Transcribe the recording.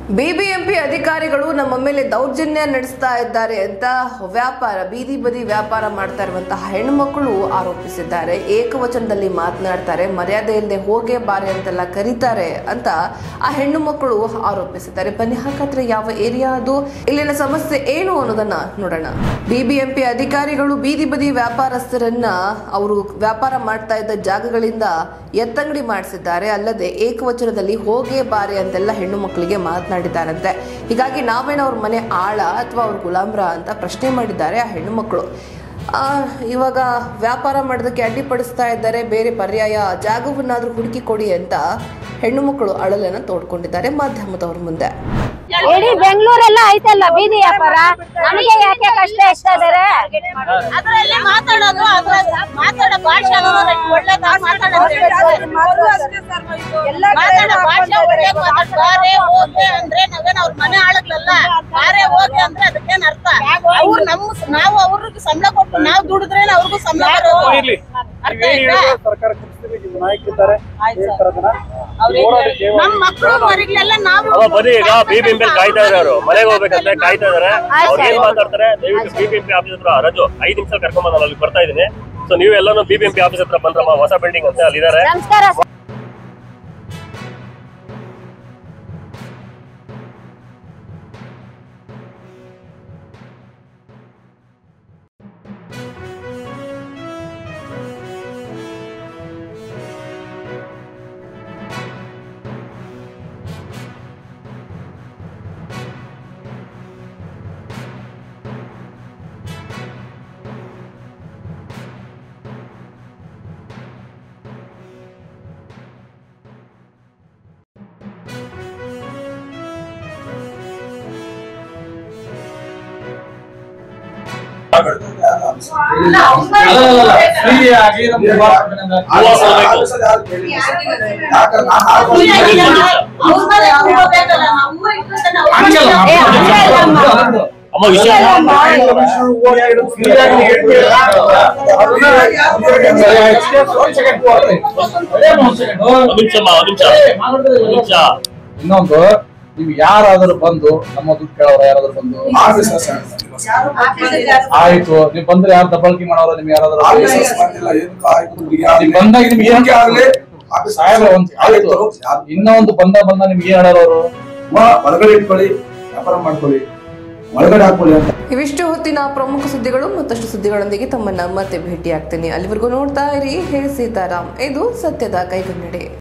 BBMP ಅಧಿಕಾರಿಗಳು ನಮ್ಮ ಮೇಲೆ ದೌರ್ಜನ್ಯ ನಡೆಸ್ತಾ ಇದ್ದಾರೆ ಅಂತ ವ್ಯಾಪಾರ ಬೀದಿ ಬದಿ ವ್ಯಾಪಾರ ಮಾಡ್ತಾ ಇರುವಂತಹ ಹೆಣ್ಮಕ್ಳು ಆರೋಪಿಸಿದ್ದಾರೆ ಏಕವಚನದಲ್ಲಿ ಮಾತನಾಡ್ತಾರೆ ಮರ್ಯಾದೆ ಇಲ್ಲದೆ ಹೋಗೆ ಬಾರೆ ಅಂತೆಲ್ಲ ಕರೀತಾರೆ ಅಂತ ಆ ಹೆಣ್ಣು ಮಕ್ಕಳು ಆರೋಪಿಸಿದ್ದಾರೆ ಬನ್ನಿ ಹಾಗಾದ್ರೆ ಯಾವ ಏರಿಯಾ ಅದು ಇಲ್ಲಿನ ಸಮಸ್ಯೆ ಏನು ಅನ್ನೋದನ್ನ ನೋಡೋಣ ಬಿಬಿಎಂಪಿ ಅಧಿಕಾರಿಗಳು ಬೀದಿ ಬದಿ ವ್ಯಾಪಾರಸ್ಥರನ್ನ ಅವರು ವ್ಯಾಪಾರ ಮಾಡ್ತಾ ಇದ್ದ ಜಾಗಗಳಿಂದ ಎತ್ತಂಗಡಿ ಮಾಡಿಸಿದ್ದಾರೆ ಅಲ್ಲದೆ ಏಕವಚನದಲ್ಲಿ ಹೋಗೆ ಬಾರೆ ಅಂತೆಲ್ಲ ಹೆಣ್ಣು ಮಕ್ಕಳಿಗೆ ಮಾತನಾಡಿದ್ದಾರಂತೆ ಹೀಗಾಗಿ ನಾವೇನೋ ಅವ್ರ ಮನೆ ಆಳ ಅಥವಾ ಅವ್ರ ಗುಲಾಮ್ರ ಅಂತ ಪ್ರಶ್ನೆ ಮಾಡಿದ್ದಾರೆ ಆ ಹೆಣ್ಣು ಮಕ್ಕಳು ಆ, ಇವಾಗ ವ್ಯಾಪಾರ ಮಾಡೋದಕ್ಕೆ ಅಡ್ಡಿಪಡಿಸ್ತಾ ಇದ್ದಾರೆ ಬೇರೆ ಪರ್ಯಾಯ ಜಾಗವನ್ನಾದ್ರೂ ಹುಡುಕಿ ಕೊಡಿ ಅಂತ ಹೆಣ್ಣು ಮಕ್ಕಳು ಅಳಲನ್ನ ತೋಡ್ಕೊಂಡಿದ್ದಾರೆ ಮಾಧ್ಯಮದವ್ರ ಮುಂದೆ ಇಡೀ ಬೆಂಗಳೂರೆಲ್ಲ ಐತಲ್ಲ ಬೀದಿ ವ್ಯಾಪಾರ ನಮಗೆ ಯಾಕೆ ಕಷ್ಟ ಇಷ್ಟ ಇದಾರೆ ಅದ್ರಲ್ಲಿ ಮಾತಾಡೋದು ಅದ್ರ ಮಾತಾಡೋ ಭಾಷೆ ಅನ್ನೋದು ಒಳ್ಳೇದಾಗಿ ಮಾತಾಡೋದು ಮಾತಾಡೋ ಭಾಷೆ ಒಳ್ಳೆ ಮಾತಾಡ್ ಬಾರೆ ಹೋಗೆ ಅಂದ್ರೆ ನಾವೇನ್ ಅವ್ರ ಮನೆ ಆಳಗ್ಲಲ್ಲ ಬಾರೆ ಹೋಗೆ ಅಂದ್ರೆ ಅದಕ್ಕೇನ್ ಅರ್ಥ ಅವ್ರು ನಮ್ ನಾವು ಅವ್ರಿಗೆ ಸಂಬಳ ಕೊಟ್ಟು ನಾವು ದುಡಿದ್ರೆ ಅವ್ರಿಗೂ ಸಂಬಳ ಬರೋದು ಇರ್ಲಿ ಅರ್ಥ ನೀವೇನ್ ಆಯ್ತಾ? ಹೇಳಿದ್ರು ಸರ್ಕಾರ ಕುಡಿಸ್ತೀವಿ ನಿಮ್ಮ ನಾಯಕರಿದ್ದಾರೆ ಹೇಳ್ತಾರೆ ಅದನ್ನ. ಅವ್ರಿಗೆ ಹೋರಾಟಕ್ಕೆ ಏನು- ನಮ್ ಮಕ್ಳು ಮರಿಗಳೆಲ್ಲ ನಾವು ಅವ ಬನ್ನಿ ಈಗ ಬಿಬಿಎಂಪಿ ಕಾಯ್ತಾ ಇದಾರೆ ಅವರು ಮನೆಗೆ ಹೋಗ್ಬೇಕಂತ ಕಾಯ್ತಾ ಇದಾರೆ ಅವ್ರು ಏನ್ ಮಾತಾಡ್ತಾರೆ ದಯವಿಟ್ಟು ಬಿಬಿಎಂಪಿ ಆಫೀಸ್ ಹತ್ರ ರಜು ಐದ್ ನಿಮಿಷ ಕರ್ಕೊಂಡ್ ನಾನು ಅಲ್ಲಿ ಬರ್ತಾ ಇದೀನಿ ಸೊ ನೀವು ಎಲ್ಲಾನು ಬಿಬಿಎಂಪಿ ಆಫೀಸ್ ಹತ್ರ ಬಂದ್ರಮ್ಮ ಹೊಸ ಬಿಲ್ಡಿಂಗ್ ಅಂತ ಅಲ್ಲಿ ಇದಾರೆ ನಮಸ್ಕಾರ ಅವ್ರ ಮೇಲೆ ಅವ್ರು ಹೋಗ್ಬೇಕಲ್ಲ ನಾವು ಇಟ್ಕೊಂಡ್ರೆ ನಾವು ಏ, ಹಂಗೆ ಅಲ್ಲಮ್ಮ. ಅಮ್ಮ ವಿಷಯ ಒಂದ್ ನಿಮಿಷ ಅಮ್ಮ ಒಂದ್ ನಿಮಿಷ ಒಂದ್ ನಿಮಿಷ ಇನ್ನೊಂದು ನೀವು ಯಾರಾದ್ರೂ ಬಂದು ನಮ್ಮ ದುಡ್ಡು ಕೇಳೋರು ಯಾರಾದ್ರೂ ಬಂದು ಆಯ್ತು ನೀವು ಬಂದ್ರೆ ಯಾರು ದಬ್ಬಾಳಿಕೆ ಮಾಡೋರು ನಿಮ್ಗೆ ಯಾರಾದ್ರೂ ನೀವ್ ಬಂದಾಗ ನಿಮ್ಗೆ ಏನ್ ಸಾಹೇಬ್ರೆ ಒಂದ್ ಆಯ್ತು ಇನ್ನೊಂದು ಬಂದ ಬಂದ ನಿಮ್ಗೆ ಏನ್ ಹೇಳೋರು ಅವರು ಹೊರಗಡೆ ಇಟ್ಕೊಳ್ಳಿ ವ್ಯಾಪಾರ ಮಾಡ್ಕೊಳ್ಳಿ ಒಳಗಡೆ ಹಾಕೊಳ್ಳಿ ಅಂತ ಇವಿಷ್ಟು ಹೊತ್ತಿನ ಪ್ರಮುಖ ಸುದ್ದಿಗಳು ಮತ್ತಷ್ಟು ಸುದ್ದಿಗಳೊಂದಿಗೆ ತಮ್ಮನ್ನ ಮತ್ತೆ ಭೇಟಿಯಾಗ್ತೀನಿ ಅಲ್ಲಿವರೆಗೂ ನೋಡ್ತಾ ಇರಿ ಹೇ ಸೀತಾರಾಮ್ ಇದು ಸತ್ಯದ ಕೈಗನ್ನಡಿ